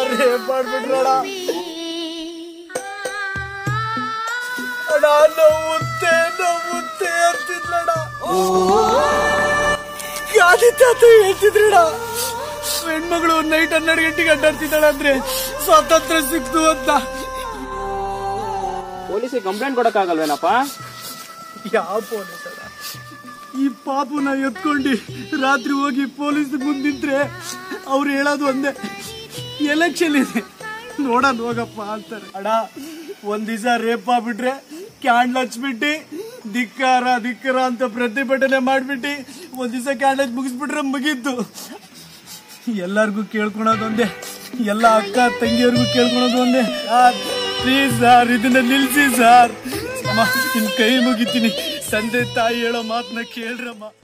rape ಮಾಡ್ಬಿಟ್ರಣ ಅಣ್ಣ ನೋವುತ್ತೆ ನೋವುತ್ತೆ ಅಂತಿದ್ಲಣ ಗಾದಿ ತಾತ ಹೇಳ್ತಿದ್ರಣ ಹೆಣ್ಮಗಳು ನೈಟ್ ಹನ್ನೆರಡು ಗಂಟೆಗೆ ಅಡ್ಡಾಡ್ತಿದ್ದಾಳೆ ಅಂದ್ರೆ ಸ್ವಾತಂತ್ರ್ಯ ಸಿಕ್ತು ಅಂತ ಪೊಲೀಸಿಗೆ ಕಂಪ್ಲೇಂಟ್ ಕೊಡಕ್ಕಾಗಲ್ವೇನಪ್ಪ ಯಾವ ಪೊಲೀಸ್ ಅಣ್ಣ ಈ ಪಾಪುನ ಎತ್ಕೊಂಡು ರಾತ್ರಿ ಹೋಗಿ ಪೊಲೀಸ್ ಮುಂದೆ ನಿಂತ್ರೆ ಅವ್ರು ಹೇಳೋದು ಒಂದೇ ಎಲೆಕ್ಷನ್ ಇದೆ ನೋಡೋಣ ಹೋಗಪ್ಪ ಅಂತಾರೆ ಅಣ್ಣ ಒಂದ್ ದಿವಸ ರೇಪ್ ಆಗ್ಬಿಟ್ರೆ ಕ್ಯಾಂಡ್ಲ್ ಹಚ್ಬಿಟ್ಟು ಧಿಕ್ಕಾರ ಧಿಕ್ಕಾರ ಅಂತ ಪ್ರತಿಭಟನೆ ಮಾಡ್ಬಿಟ್ಟು ಒಂದ್ ದಿವಸ ಕ್ಯಾಂಡ್ಲ್ ಹಚ್ಚಿ ಮುಗಿಸ್ಬಿಟ್ರೆ ಮುಗೀತು ಎಲ್ಲಾರ್ಗೂ ಕೇಳ್ಕೊಳೋದು ಒಂದೇ ಎಲ್ಲ ಅಕ್ಕ ತಂಗಿಯವ್ರಿಗೂ ಕೇಳ್ಕೊಳೋದು ಒಂದೇ ಪ್ಲೀಸ್ ಸರ್ ಇದನ್ನ ನಿಲ್ಸಿ ಸರ್ ಅಮ್ಮ ನಿಮ್ ಕೈ ಮುಗಿತೀನಿ ತಂದೆ ತಾಯಿ ಹೇಳೋ ಮಾತನ್ನ ಕೇಳ್ರಮ್ಮ